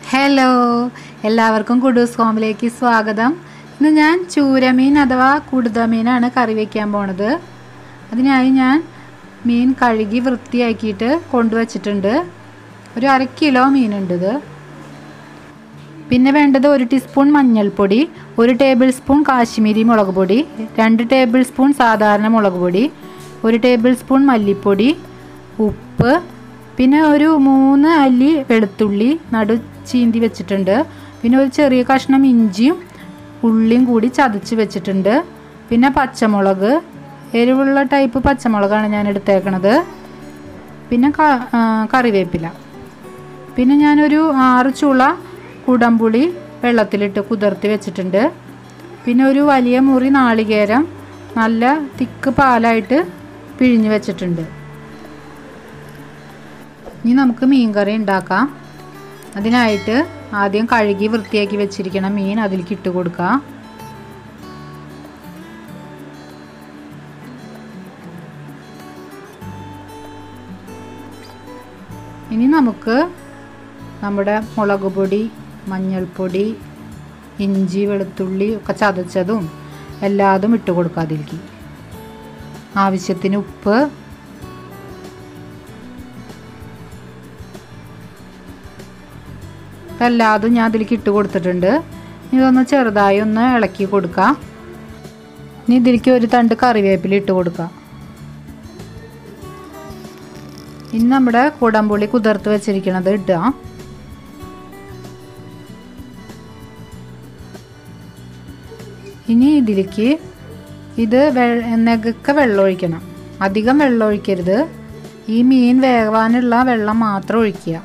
hello എല്ലാവർക്കും Kudus ഹോമിലേക്ക് സ്വാഗതം ഇന്ന് ഞാൻ ചൂരമീൻ അഥവാ കുടുതമീനാണ് കറി വയ്ക്കാൻ പോണത് അതിനായി ഞാൻ മീൻ കഴുകി വൃത്തിയാക്കിയിട്ട് കൊണ്ടുവച്ചിട്ടുണ്ട് ഒരു അര കിലോ മീനുണ്ട് ഇത് പിന്നെ വേണ്ടത് ഒരു ടീസ്പൂൺ മഞ്ഞൾപ്പൊടി ഒരു ടേബിൾ സ്പൂൺ കാശ്മീരി മുളക് പൊടി രണ്ട് ടേബിൾ സ്പൂൺ സാധാരണ മുളക് പൊടി ഒരു ടേബിൾ സ്പൂൺ മല്ലിപ്പൊടി ഉപ്പ് പിന്നെ ഒരു മൂന്ന് അല്ലി വെളുത്തുള്ളി നടു ചീന്തി വെച്ചിട്ടുണ്ട് പിന്നെ ഒരു ചെറിയ കഷ്ണം ഇഞ്ചിയും ഉള്ളിയും കൂടി ചതച്ച് വെച്ചിട്ടുണ്ട് പിന്നെ പച്ചമുളക് എരിവുള്ള ടൈപ്പ് പച്ചമുളകാണ് ഞാൻ എടുത്തേക്കണത് പിന്നെ ക- ആ, കറിവേപ്പില പിന്നെ ഞാനൊരു ആറ് ചുള കുടംപുളി വെള്ളത്തിലിട്ട് കുതിർത്തി വെച്ചിട്ടുണ്ട് പിന്നെ ഒരു വലിയ മുറി നാളികേരം നല്ല തിക്ക് പാലായിട്ട് പിഴിഞ്ഞ് വെച്ചിട്ടുണ്ട് ഇനി നമുക്ക് മീൻ കറി ഉണ്ടാക്കാം അതിനായിട്ട് ആദ്യം കഴുകി വൃത്തിയാക്കി വെച്ചിരിക്കണം മീൻ അതിലേക്ക് ഇട്ട് കൊടുക്കാം ഇനി നമുക്ക് നമ്മുടെ മുളക് പൊടി മഞ്ഞൾപ്പൊടി ഇഞ്ചി വെളുത്തുള്ളി ഒക്കെ ചതച്ചതും എല്ലാതും ഇട്ട് കൊടുക്കുക അതിലേക്ക് ആവശ്യത്തിന് ഉപ്പ് ഇതെല്ലാതും ഞാൻ അതിലേക്ക് ഇട്ട് കൊടുത്തിട്ടുണ്ട് ഇനി ഇതൊന്ന് ചെറുതായി ഒന്ന് ഇളക്കി കൊടുക്കാം ഇനി ഇതിലേക്ക് ഒരു തണ്ട് കറിവേപ്പില ഇട്ട് കൊടുക്കാം ഇനി നമ്മുടെ കുടംപുളി കുതിർത്ത് വെച്ചിരിക്കണത് ഇടുക ഇനി ഇതിലേക്ക് ഇത് വെ നെകക്ക വെള്ളം ഒഴിക്കണം അധികം വെള്ളം ഒഴിക്കരുത് ഈ മീൻ വേവാനുള്ള വെള്ളം മാത്രം ഒഴിക്കുക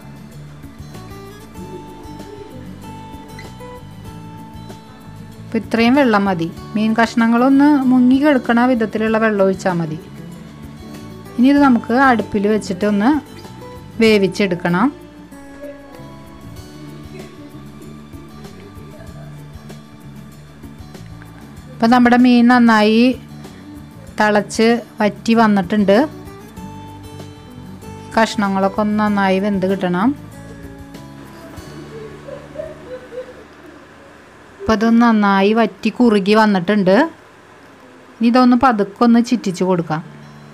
അപ്പം ഇത്രയും വെള്ളം മതി മീൻ കഷ്ണങ്ങളൊന്ന് മുങ്ങി കിടക്കണ വിധത്തിലുള്ള വെള്ളം ഒഴിച്ചാൽ മതി ഇനി ഇത് നമുക്ക് അടുപ്പിൽ വെച്ചിട്ട് ഒന്ന് വേവിച്ചെടുക്കണം ഇപ്പം നമ്മുടെ മീൻ നന്നായി തിളച്ച് വറ്റി വന്നിട്ടുണ്ട് കഷ്ണങ്ങളൊക്കെ ഒന്ന് നന്നായി വെന്ത് കിട്ടണം ഇപ്പം ഇത് നന്നായി വറ്റി കുറുകി വന്നിട്ടുണ്ട് ഇനി ഇതൊന്ന് പതുക്കെ ഒന്ന് ചിറ്റിച്ച് കൊടുക്കാം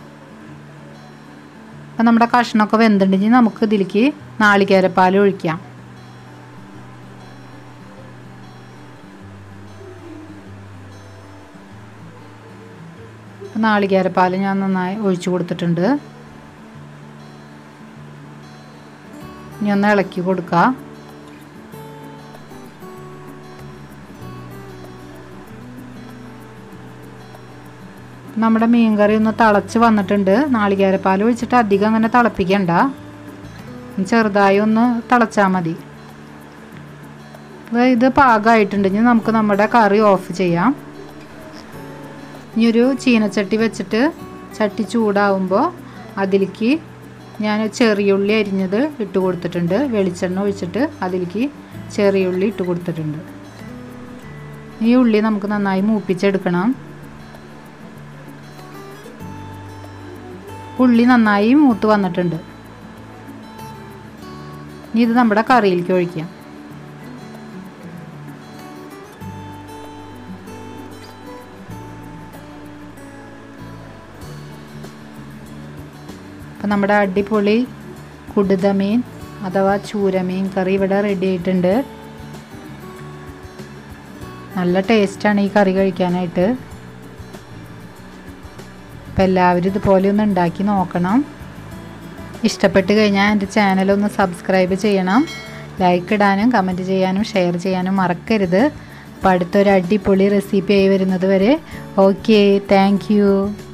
അപ്പം നമ്മുടെ കഷ്ണമൊക്കെ വെന്തിട്ടുണ്ടെങ്കിൽ നമുക്ക് ഇതിലേക്ക് നാളികേരപ്പാൽ ഒഴിക്കാം നാളികേരപ്പാൽ ഞാൻ നന്നായി ഒഴിച്ചു കൊടുത്തിട്ടുണ്ട് ഇനി ഒന്ന് ഇളക്കി കൊടുക്കുക നമ്മുടെ മീൻ കറി ഒന്ന് തിളച്ച് വന്നിട്ടുണ്ട് നാളികേരപ്പാൽ ഒഴിച്ചിട്ട് അധികം അങ്ങനെ തിളപ്പിക്കണ്ട ചെറുതായി ഒന്ന് തിളച്ചാൽ മതി അപ്പോൾ ഇത് പാകമായിട്ടുണ്ട് ഇനി നമുക്ക് നമ്മുടെ കറി ഓഫ് ചെയ്യാം ഇനി ഒരു ചീനച്ചട്ടി വെച്ചിട്ട് ചട്ടി ചൂടാവുമ്പോൾ അതിലേക്ക് ഞാൻ ചെറിയുള്ളി അരിഞ്ഞത് ഇട്ട് കൊടുത്തിട്ടുണ്ട് വെളിച്ചെണ്ണ ഒഴിച്ചിട്ട് അതിലേക്ക് ചെറിയുള്ളി ഇട്ട് കൊടുത്തിട്ടുണ്ട് ഈ ഉള്ളി നമുക്ക് നന്നായി മൂപ്പിച്ചെടുക്കണം ഉള്ളി നന്നായി മൂത്ത് വന്നിട്ടുണ്ട് ഇനി ഇത് നമ്മുടെ കറിയിലേക്ക് ഒഴിക്കാം അപ്പം നമ്മുടെ അടിപൊളി കുടുതമീൻ അഥവാ ചൂരമീൻ കറി ഇവിടെ റെഡി ആയിട്ടുണ്ട് നല്ല ടേസ്റ്റാണ് ഈ കറി കഴിക്കാനായിട്ട് അപ്പം എല്ലാവരും ഇതുപോലെ ഒന്ന് ഉണ്ടാക്കി നോക്കണം ഇഷ്ടപ്പെട്ട് കഴിഞ്ഞാൽ എൻ്റെ ചാനലൊന്ന് സബ്സ്ക്രൈബ് ചെയ്യണം ലൈക്ക് ഇടാനും കമൻറ്റ് ചെയ്യാനും ഷെയർ ചെയ്യാനും മറക്കരുത് അപ്പോൾ അടുത്തൊരു അടിപൊളി റെസിപ്പി ആയി വരുന്നത് വരെ ഓക്കെ താങ്ക്